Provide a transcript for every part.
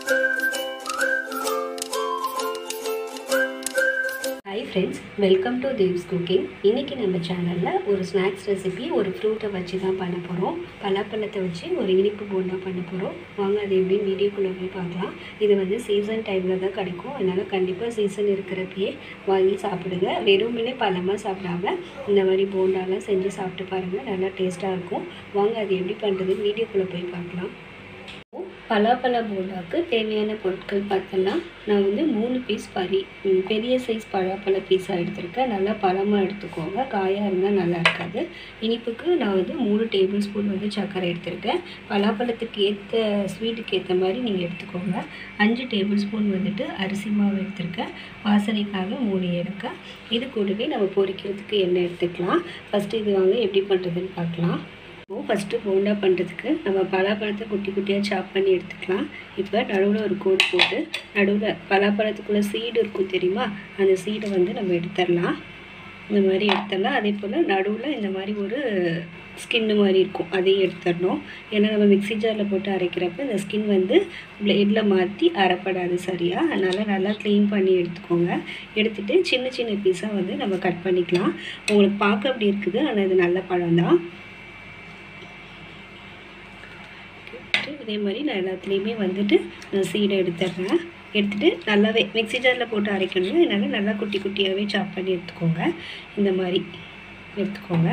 hi friends welcome to Dev's cooking இன்றைக்கி நம்ம சேனலில் ஒரு ஸ்நாக்ஸ் ரெசிபி ஒரு ஃப்ரூட்டை வச்சு தான் பண்ண போகிறோம் பலாப்பழத்தை வச்சு ஒரு இனிப்பு போண்டா பண்ண போகிறோம் வாங்க அது எப்படி வீடியோக்குள்ளே போய் பார்க்கலாம் இது வந்து சீசன் டைமில் தான் கிடைக்கும் அதனால் கண்டிப்பாக சீசன் இருக்கிறப்பயே வாங்கி சாப்பிடுங்க வெறுமனே பழமாக சாப்பிடாம இந்த மாதிரி போண்டாலாம் செஞ்சு சாப்பிட்டு பாருங்கள் நல்லா டேஸ்ட்டாக இருக்கும் வாங்க அது எப்படி பண்ணுறதுன்னு வீடியோக்குள்ளே போய் பார்க்கலாம் பலாப்பழ போண்டாவுக்கு தேவையான பொருட்கள் பார்த்தோன்னா நான் வந்து மூணு பீஸ் பரி ம், பெரிய சைஸ் பலாப்பழ பீஸாக எடுத்திருக்கேன் நல்லா பழமாக எடுத்துக்கோங்க காயாக இருந்தால் நல்லா இருக்காது இனிப்புக்கு நான் வந்து மூணு டேபிள் ஸ்பூன் வந்து சர்க்கரை எடுத்திருக்கேன் பலாப்பழத்துக்கு ஏற்ற ஸ்வீட்டுக்கு ஏற்ற மாதிரி நீங்கள் எடுத்துக்கோங்க அஞ்சு டேபிள் ஸ்பூன் வந்துட்டு அரிசி மாவு எடுத்திருக்கேன் வாசனைக்காக மூணு ஏலக்காய் இது கூடவே நம்ம பொரிக்கிறதுக்கு எண்ணெய் எடுத்துக்கலாம் ஃபஸ்ட்டு இது வாங்க எப்படி பண்ணுறதுன்னு பார்க்கலாம் இப்போ ஃபஸ்ட்டு போண்டா பண்ணுறதுக்கு நம்ம பலாப்பழத்தை குட்டி குட்டியாக சாப் பண்ணி எடுத்துக்கலாம் இப்போ நடுவில் ஒரு கோடு போட்டு நடுவில் பலாப்பழத்துக்குள்ளே சீடு இருக்கும் தெரியுமா அந்த சீடை வந்து நம்ம எடுத்துடலாம் இந்த மாதிரி எடுத்துடலாம் அதே போல் நடுவில் இந்த மாதிரி ஒரு ஸ்கின்னு மாதிரி இருக்கும் அதையும் எடுத்துடணும் ஏன்னா நம்ம மிக்ஸி ஜாரில் போட்டு அரைக்கிறப்ப இந்த ஸ்கின் வந்து பிளேடில் மாற்றி அரைப்படாது சரியாக அதனால் நல்லா க்ளீன் பண்ணி எடுத்துக்கோங்க எடுத்துகிட்டு சின்ன சின்ன பீஸாக வந்து நம்ம கட் பண்ணிக்கலாம் உங்களுக்கு பார்க்க அப்படி இருக்குது ஆனால் இது நல்ல பழம் தான் எடுத்துட்டு இதே மாதிரி நான் எல்லாத்துலேயுமே வந்துட்டு நான் சீடை எடுத்துடுறேன் எடுத்துகிட்டு நல்லாவே மிக்ஸி ஜாரில் போட்டு அரைக்கணும் அதனால் நல்லா குட்டி குட்டியாகவே சாப் பண்ணி எடுத்துக்கோங்க இந்த மாதிரி எடுத்துக்கோங்க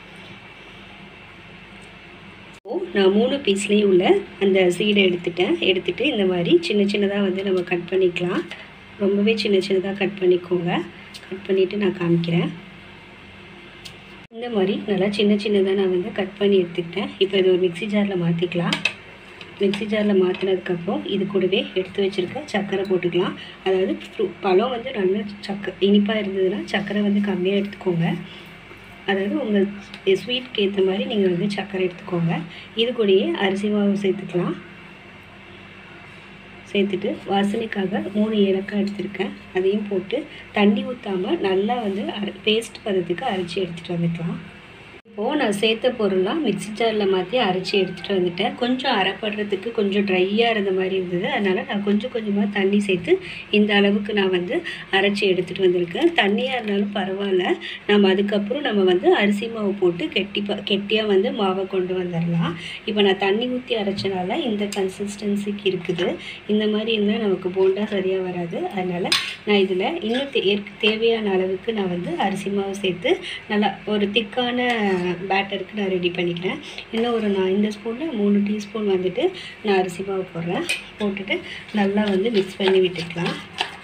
இப்போ நான் மூணு பீஸ்லேயும் உள்ள அந்த சீடை எடுத்துட்டேன் எடுத்துகிட்டு இந்த மாதிரி சின்ன சின்னதாக வந்து நம்ம கட் பண்ணிக்கலாம் ரொம்பவே சின்ன சின்னதாக கட் பண்ணிக்கோங்க கட் பண்ணிவிட்டு நான் காமிக்கிறேன் இந்த மாதிரி நல்லா சின்ன சின்னதாக நான் வந்து கட் பண்ணி எடுத்துக்கிட்டேன் இப்போ இது ஒரு மிக்ஸி ஜாரில் மாற்றிக்கலாம் மிக்ஸி ஜாரில் மாற்றினதுக்கப்புறம் இது கூடவே எடுத்து வச்சுருக்க சர்க்கரை போட்டுக்கலாம் அதாவது ஃப்ரூ- பழம் வந்து நல்ல சக்க இனிப்பாக இருந்ததுன்னா சர்க்கரை வந்து கம்மியாக எடுத்துக்கோங்க அதாவது உங்கள் ஸ்வீட்க்கு ஏற்ற மாதிரி நீங்கள் வந்து சர்க்கரை எடுத்துக்கோங்க இது கூடயே அரிசி மாவு சேர்த்துக்கலாம் சேர்த்துட்டு வாசனைக்காக மூணு ஏலக்காய் எடுத்திருக்கேன் அதையும் போட்டு தண்ணி ஊற்றாமல் நல்லா வந்து அரை பேஸ்ட் பதத்துக்கு அரைச்சி எடுத்துகிட்டு வந்துக்கலாம் இப்போது நான் சேர்த்த பொருள்லாம் மிக்ஸி ஜாரில் மாற்றி அரைச்சி எடுத்துகிட்டு வந்துட்டேன் கொஞ்சம் அரைப்படுறதுக்கு கொஞ்சம் ட்ரையாக இருந்த மாதிரி இருந்தது அதனால் நான் கொஞ்சம் கொஞ்சமாக தண்ணி சேர்த்து இந்த அளவுக்கு நான் வந்து அரைச்சி எடுத்துகிட்டு வந்திருக்கேன் தண்ணியாக இருந்தாலும் பரவாயில்ல நம்ம அதுக்கப்புறம் நம்ம வந்து அரிசி மாவு போட்டு கெட்டி ப கெட்டியாக வந்து மாவை கொண்டு வந்துடலாம் இப்போ நான் தண்ணி ஊற்றி அரைச்சனால இந்த கன்சிஸ்டன்சிக்கு இருக்குது இந்த மாதிரி இருந்தால் நமக்கு போண்டா சரியாக வராது அதனால் நான் இதில் இன்னும் தே ஏற்க- தேவையான அளவுக்கு நான் வந்து அரிசி மாவு சேர்த்து நல்லா ஒரு திக்கான பேட்டருக்கு நான் ரெடி பண்ணிக்கிறேன் இன்னும் ஒரு நான் இந்த ஸ்பூனில் மூணு டீஸ்பூன் வந்துட்டு நான் அரிசி மாவு போடுறேன் போட்டுட்டு நல்லா வந்து மிக்ஸ் பண்ணி விட்டுக்கலாம்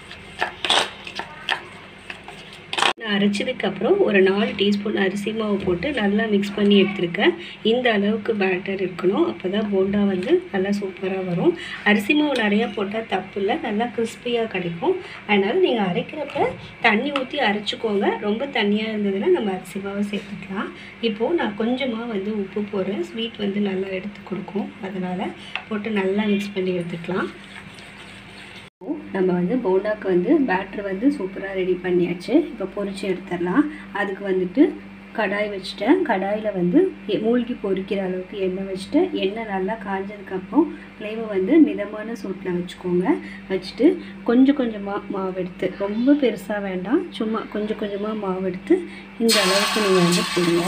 நான் அரைச்சதுக்கப்புறம் ஒரு நாலு டீஸ்பூன் அரிசி மாவு போட்டு நல்லா மிக்ஸ் பண்ணி எடுத்திருக்கேன் இந்த அளவுக்கு பேட்டர் இருக்கணும் அப்போ தான் போண்டா வந்து நல்லா சூப்பராக வரும் அரிசி மாவு நிறையா போட்டால் தப்பு இல்லை நல்லா கிறிஸ்பியாக கிடைக்கும் அதனால் நீங்கள் அரைக்கிறப்ப தண்ணி ஊற்றி அரைச்சிக்கோங்க ரொம்ப தண்ணியாக இருந்ததுன்னா நம்ம அரிசி மாவை சேர்த்துக்கலாம் இப்போது நான் கொஞ்சமாக வந்து உப்பு போடுறேன் ஸ்வீட் வந்து நல்லா எடுத்து கொடுக்கும் அதனால் போட்டு நல்லா மிக்ஸ் பண்ணி எடுத்துக்கலாம் நம்ம வந்து போண்டாக்கு வந்து பேட்டர் வந்து சூப்பராக ரெடி பண்ணியாச்சு இப்போ பொரிச்சு எடுத்துடலாம் அதுக்கு வந்துட்டு கடாய் வச்சுட்டேன் கடாயில் வந்து எ- மூழ்கி பொரிக்கிற அளவுக்கு எண்ணெய் வச்சுட்டு எண்ணெய் நல்லா காஞ்சதுக்கப்புறம் ஃப்ளேமை வந்து மிதமான சூட்டில் வச்சுக்கோங்க வச்சுட்டு கொஞ்சம் கொஞ்சமாக மாவு எடுத்து ரொம்ப பெருசாக வேண்டாம் சும்மா கொஞ்சம் கொஞ்சமாக மாவு எடுத்து இந்த அளவுக்கு நீங்கள் வந்து போடுங்க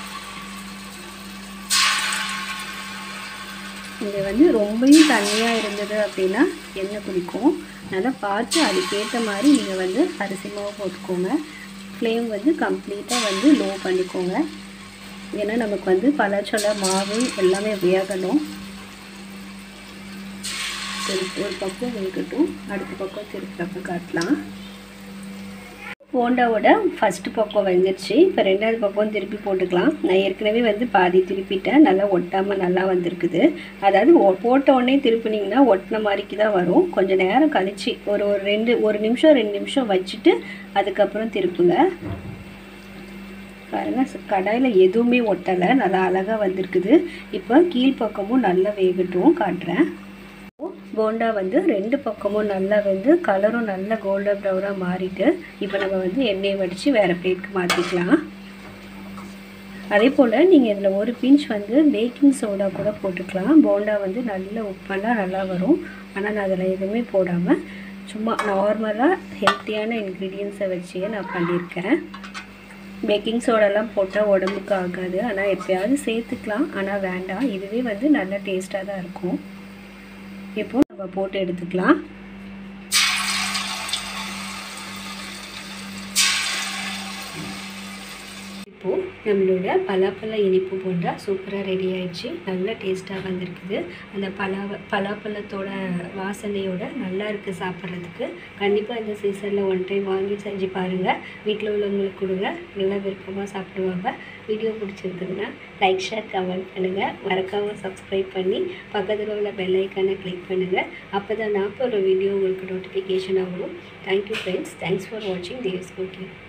இது வந்து ரொம்பவும் தண்ணியாக இருந்தது அப்படின்னா எண்ணெய் குடிக்கும் நல்லா பார்த்து அதுக்கேற்ற மாதிரி நீங்கள் வந்து அரிசி மாவு போட்டுக்கோங்க ஃப்ளேம் வந்து கம்ப்ளீட்டாக வந்து லோ பண்ணிக்கோங்க ஏன்னா நமக்கு வந்து பலாச்சொலை மாவு எல்லாமே வேகணும் சரி ஒரு பக்கம் வேகட்டும் அடுத்த பக்கம் திருப்பி காட்டலாம் போண்டாவோட ஃபஸ்ட்டு பக்கம் வந்துருச்சு இப்போ ரெண்டாவது பக்கம் திருப்பி போட்டுக்கலாம் நான் ஏற்கனவே வந்து பாதி திருப்பிட்டேன் நல்லா ஒட்டாமல் நல்லா வந்திருக்குது அதாவது ஒ- போட்ட உடனே திருப்பினீங்கன்னா ஒட்டின மாதிரிக்கு தான் வரும் கொஞ்சம் நேரம் கழிச்சு ஒரு ஒரு ரெண்டு ஒரு நிமிஷம் ரெண்டு நிமிஷம் வச்சுட்டு அதுக்கப்புறம் திருப்புங்க பாருங்க ச- கடாயில் எதுவுமே ஒட்டலை நல்லா அழகாக வந்திருக்குது இப்போ கீழ்ப்பக்கமும் நல்லா வேகட்டும் காட்டுறேன் போண்டா வந்து ரெண்டு பக்கமும் நல்லா வந்து கலரும் நல்ல கோல்டன் ப்ரௌனாக மாறிட்டு இப்போ நம்ம வந்து எண்ணெயை வடித்து வேறு பிளேட்க்கு மாற்றிக்கலாம் அதே போல் நீங்கள் இதில் ஒரு பிஞ்ச் வந்து பேக்கிங் சோடா கூட போட்டுக்கலாம் போண்டா வந்து நல்ல உப்பெல்லாம் நல்லா வரும் ஆனால் நான் அதில் எதுவுமே போடாமல் சும்மா நார்மலாக ஹெல்த்தியான இன்க்ரீடியன்ஸை வச்சே நான் பண்ணியிருக்கேன் பேக்கிங் சோடாலாம் போட்டால் உடம்புக்கு ஆகாது ஆனால் எப்போயாவது சேர்த்துக்கலாம் ஆனால் வேண்டாம் இதுவே வந்து நல்ல டேஸ்ட்டாக தான் இருக்கும் இப்போ நம்ம போட்டு எடுத்துக்கலாம் இப்போது நம்மளோட பலாப்பழ இனிப்பு போண்டா சூப்பராக ரெடி ஆயிடுச்சு நல்ல டேஸ்ட்டாக வந்திருக்குது அந்த பலா பலாப்பழத்தோட வாசனையோட நல்லா இருக்குது சாப்பிட்றதுக்கு கண்டிப்பாக இந்த சீசனில் ஒன் டைம் வாங்கி செஞ்சு பாருங்கள் வீட்டில் உள்ளவங்களுக்கு கொடுங்க நல்லா விருப்பமாக சாப்பிடுவாங்க வீடியோ பிடிச்சிருக்குதுன்னா லைக் ஷேர் கமெண்ட் பண்ணுங்கள் மறக்காமல் சப்ஸ்கிரைப் பண்ணி பக்கத்தில் உள்ள பெல் ஐக்கானை கிளிக் பண்ணுங்கள் அப்போ தான் நான் போகிற வீடியோ உங்களுக்கு நோட்டிஃபிகேஷனாக வரும் தேங்க்யூ ஃப்ரெண்ட்ஸ் தேங்க்ஸ் ஃபார் வாட்சிங் தேவ்ஸ் குக்கிங்